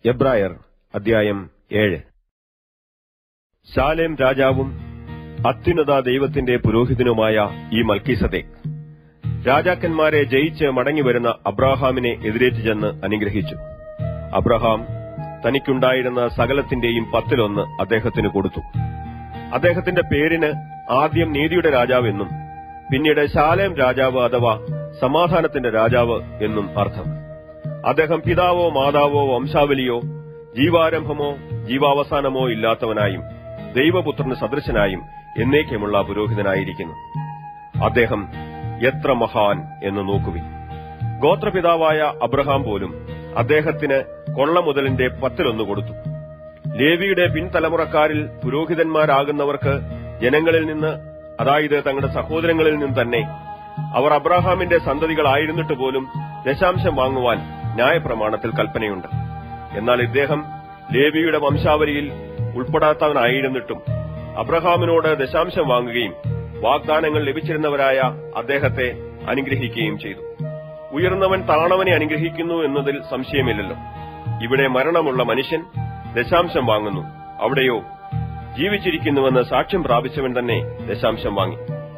എബ്രായർ അധ്യായം ഏഴ് ശാലേം രാജാവും അത്യുന്നത ദൈവത്തിന്റെ പുരോഹിതനുമായ ഈ മൽക്കീസദേക്ക് രാജാക്കന്മാരെ ജയിച്ച് മടങ്ങിവരുന്ന അബ്രാഹാമിനെ എതിരേറ്റ് ചെന്ന് അനുഗ്രഹിച്ചു അബ്രഹാം തനിക്കുണ്ടായിരുന്ന സകലത്തിന്റെയും പത്തിലൊന്ന് അദ്ദേഹത്തിന് കൊടുത്തു അദ്ദേഹത്തിന്റെ പേരിന് ആദ്യം നീതിയുടെ രാജാവ് എന്നും പിന്നീട് ശാലേം രാജാവ് അഥവാ സമാധാനത്തിന്റെ രാജാവ് എന്നും അർത്ഥം അദ്ദേഹം പിതാവോ മാതാവോ വംശാവലിയോ ജീവാരംഭമോ ജീവാവസാനമോ ഇല്ലാത്തവനായും ദൈവപുത്രന് സദൃശനായും എന്നേക്കുമുള്ള പുരോഹിതനായിരിക്കുന്നു അദ്ദേഹം എത്ര മഹാൻ എന്ന് നോക്കുവിൻ ഗോത്രപിതാവായ അബ്രഹാം പോലും അദ്ദേഹത്തിന് കൊള്ള മുതലിന്റെ പത്തിലൊന്ന് കൊടുത്തു ലേവിയുടെ പിൻതലമുറക്കാരിൽ പുരോഹിതന്മാരാകുന്നവർക്ക് ജനങ്ങളിൽ നിന്ന് അതായത് തങ്ങളുടെ സഹോദരങ്ങളിൽ നിന്ന് തന്നെ അവർ അബ്രഹാമിന്റെ സന്തതികളായിരുന്നിട്ട് പോലും ദശാംശം വാങ്ങുവാൻ ന്യായപ്രമാണത്തിൽ കൽപ്പനയുണ്ട് എന്നാൽ ഇദ്ദേഹം ലേവിയുടെ വംശാവലിയിൽ ഉൾപ്പെടാത്തവനായിരുന്നിട്ടും അബ്രഹാമിനോട് ദശാംശം വാങ്ങുകയും വാഗ്ദാനങ്ങൾ ലഭിച്ചിരുന്നവരായ അദ്ദേഹത്തെ അനുഗ്രഹിക്കുകയും ചെയ്തു ഉയർന്നവൻ താണവനെ അനുഗ്രഹിക്കുന്നു എന്നതിൽ സംശയമില്ലല്ലോ ഇവിടെ മരണമുള്ള മനുഷ്യൻ ദശാംശം വാങ്ങുന്നു അവിടെയോ ജീവിച്ചിരിക്കുന്നുവെന്ന് സാക്ഷ്യം പ്രാപിച്ചവൻ തന്നെ ദശാംശം വാങ്ങി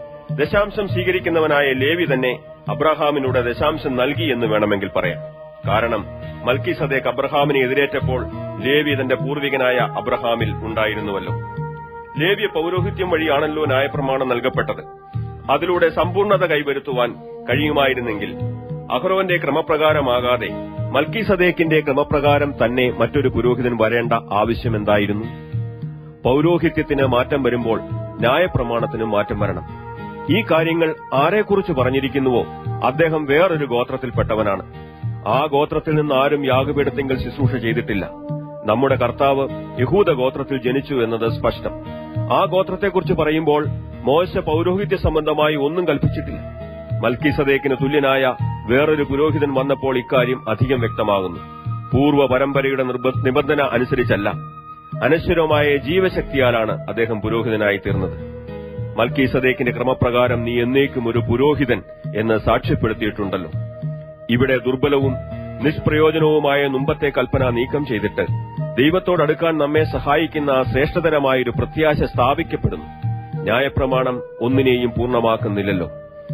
ദശാംശം സ്വീകരിക്കുന്നവനായ ലേവി തന്നെ അബ്രഹാമിനൂടെ ദശാംശം നൽകി എന്ന് വേണമെങ്കിൽ പറയാം കാരണം മൽക്കി സദേക്ക് അബ്രഹാമിനെ എതിരേറ്റപ്പോൾ ലേവി തന്റെ പൂർവികനായ അബ്രഹാമിൽ ഉണ്ടായിരുന്നുവല്ലോ ലേവ്യ പൗരോഹിത്യം വഴിയാണല്ലോ ന്യായപ്രമാണം നൽകപ്പെട്ടത് അതിലൂടെ സമ്പൂർണത കൈവരുത്തുവാൻ കഴിയുമായിരുന്നെങ്കിൽ അഹ്റോന്റെ ക്രമപ്രകാരമാകാതെ മൽക്കി സദേക്കിന്റെ ക്രമപ്രകാരം തന്നെ മറ്റൊരു പുരോഹിതൻ വരേണ്ട ആവശ്യമെന്തായിരുന്നു പൗരോഹിത്യത്തിന് മാറ്റം വരുമ്പോൾ ന്യായപ്രമാണത്തിനും മാറ്റം വരണം ഈ കാര്യങ്ങൾ ആരെക്കുറിച്ച് പറഞ്ഞിരിക്കുന്നുവോ അദ്ദേഹം വേറൊരു ഗോത്രത്തിൽപ്പെട്ടവനാണ് ആ ഗോത്രത്തിൽ നിന്ന് ആരും യാഗപീഠത്തിങ്കൽ ശുശ്രൂഷ ചെയ്തിട്ടില്ല നമ്മുടെ കർത്താവ് യഹൂദ ഗോത്രത്തിൽ ജനിച്ചു എന്നത് സ്പഷ്ടം ആ ഗോത്രത്തെക്കുറിച്ച് പറയുമ്പോൾ മോശ പൗരോഹിത്യ സംബന്ധമായി ഒന്നും കൽപ്പിച്ചിട്ടില്ല മൽക്കി സദേക്കിന് തുല്യനായ വേറൊരു പുരോഹിതൻ വന്നപ്പോൾ ഇക്കാര്യം അധികം വ്യക്തമാകുന്നു പൂർവ്വ പരമ്പരയുടെ നിർബ- നിബന്ധന അനുസരിച്ചല്ല അനശ്വരമായ ജീവശക്തിയാലാണ് അദ്ദേഹം പുരോഹിതനായി തീർന്നത് മൽക്കി സദേക്കിന്റെ ക്രമപ്രകാരം നീ എന്നേക്കും ഒരു പുരോഹിതൻ എന്ന് സാക്ഷ്യപ്പെടുത്തിയിട്ടുണ്ടല്ലോ ഇവിടെ ദുർബലവും നിഷ്പ്രയോജനവുമായ മുമ്പത്തെ കൽപ്പന നീക്കം ചെയ്തിട്ട് ദൈവത്തോടടുക്കാൻ നമ്മെ സഹായിക്കുന്ന ശ്രേഷ്ഠതരമായൊരു പ്രത്യാശ സ്ഥാപിക്കപ്പെടുന്നു ന്യായപ്രമാണം ഒന്നിനെയും പൂർണ്ണമാക്കുന്നില്ലല്ലോ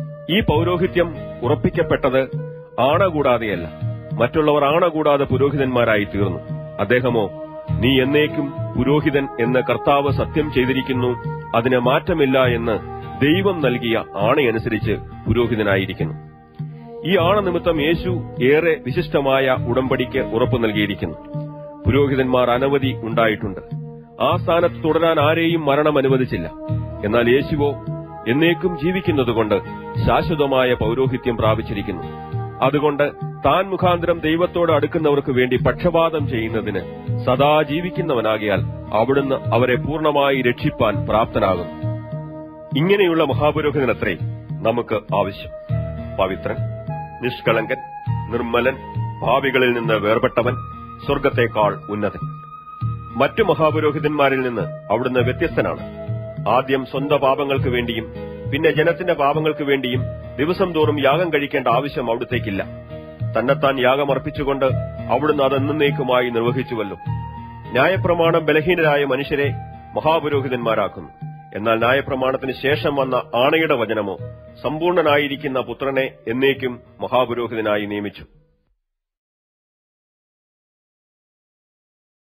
ഈ പൗരോഹിത്യം ഉറപ്പിക്കപ്പെട്ടത് ആണ കൂടാതെയല്ല മറ്റുള്ളവർ ആണ കൂടാതെ പുരോഹിതന്മാരായി തീർന്നു അദ്ദേഹമോ നീ എന്നേക്കും പുരോഹിതൻ എന്ന് കർത്താവ് സത്യം ചെയ്തിരിക്കുന്നു അതിന് മാറ്റമില്ല എന്ന് ദൈവം നൽകിയ ആണയനുസരിച്ച് പുരോഹിതനായിരിക്കുന്നു ഈ ആണനിമിത്തം യേശു ഏറെ വിശിഷ്ടമായ ഉടമ്പടിക്ക് ഉറപ്പു നൽകിയിരിക്കുന്നു പുരോഹിതന്മാർ അനവധി ഉണ്ടായിട്ടുണ്ട് ആ സ്ഥാനത്ത് തുടരാൻ ആരെയും മരണം അനുവദിച്ചില്ല എന്നാൽ യേശുവോ എന്നേക്കും ജീവിക്കുന്നതുകൊണ്ട് ശാശ്വതമായ പൗരോഹിത്യം പ്രാപിച്ചിരിക്കുന്നു അതുകൊണ്ട് താൻ മുഖാന്തരം ദൈവത്തോട് അടുക്കുന്നവർക്ക് വേണ്ടി പക്ഷപാതം ചെയ്യുന്നതിന് സദാ ജീവിക്കുന്നവനാകിയാൽ അവിടുന്ന് അവരെ പൂർണ്ണമായി രക്ഷിപ്പാൻ പ്രാപ്തനാകുന്നു ഇങ്ങനെയുള്ള മഹാപുരോഹിതനത്രേ നമുക്ക് ആവശ്യം പവിത്രൻ നിഷ്കളങ്കൻ നിർമ്മലൻ ഭാവികളിൽ നിന്ന് വേർപെട്ടവൻ സ്വർഗത്തേക്കാൾ ഉന്നതൻ മറ്റു മഹാപുരോഹിതന്മാരിൽ നിന്ന് അവിടുന്ന് വ്യത്യസ്തനാണ് ആദ്യം സ്വന്തം പാപങ്ങൾക്ക് വേണ്ടിയും പിന്നെ ജനത്തിന്റെ പാപങ്ങൾക്ക് വേണ്ടിയും ദിവസം തോറും യാഗം കഴിക്കേണ്ട ആവശ്യം അവിടുത്തേക്കില്ല തന്നെത്താൻ യാഗം അർപ്പിച്ചുകൊണ്ട് അവിടുന്ന് അതെന്നേക്കുമായി നിർവഹിച്ചുവല്ലോ ന്യായപ്രമാണം ബലഹീനരായ മനുഷ്യരെ മഹാപുരോഹിതന്മാരാക്കുന്നു എന്നാൽ ന്യായപ്രമാണത്തിന് ശേഷം വന്ന ആണയുടെ വചനമോ സമ്പൂർണനായിരിക്കുന്ന പുത്രനെ എന്നേക്കും മഹാപുരോഹിതനായി നിയമിച്ചു